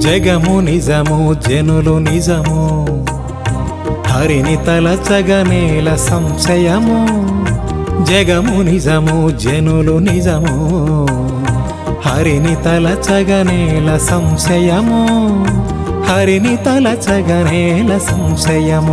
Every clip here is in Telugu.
జగము నిజము జనులు నిజము హరిని తలచగనేల సంశయము జగము నిజము జనులు నిజము హరిని తలచగనేల సంశయము హరిని తలచగనేల సంశయము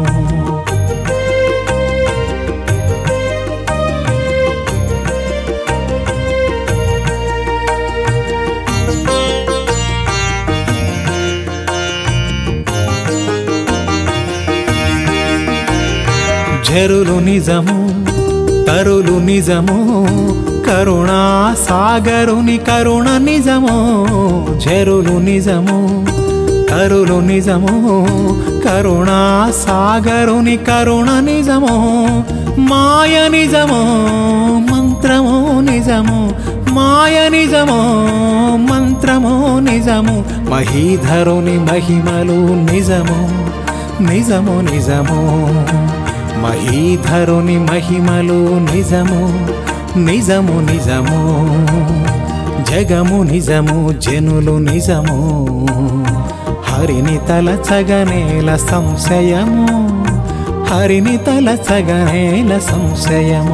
జరులు నిజము తరులు నిజము కరుణా సాగరుని కరుణ నిజము జరులు నిజము తరులు నిజము కరుణా సాగరుని కరుణ నిజము మాయ నిజము మంత్రము నిజము మాయ నిజము మంత్రము నిజము మహీధరుని మహిమలు నిజము నిజము నిజము మహీధరుని మహిమలు నిజము నిజము నిజము జగము నిజము జనులు నిజము హరిని తలచగనేల సంశయము హరిని తలచగనేల సంశయము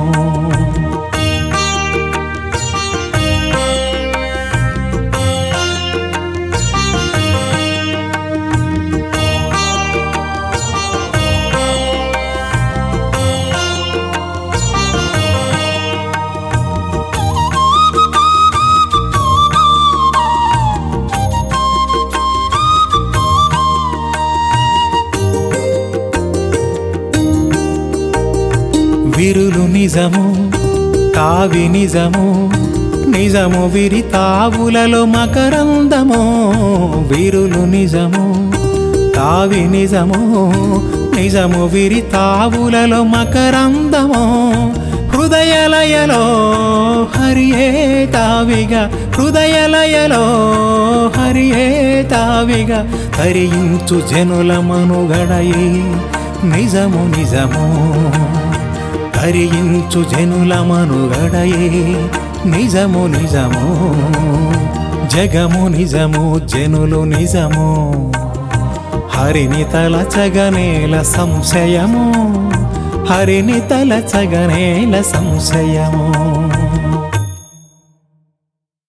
విరులు నిజము తావి నిజము నిజము విరి తావులలో మకరందము విరులు నిజము తావి నిజము నిజము విరి తావులలో మకరందము హృదయలయలో హరియే తావిగా హృదయలయలో హరియే తావిగా హరించు జనుల మనుగడయే నిజము నిజము హరించు జనుల మనుగడయే నిజము నిజము జగము నిజము జనులు నిజము హరిని తలచగనేల సంశయము హరిని తలచగనేల సంశయము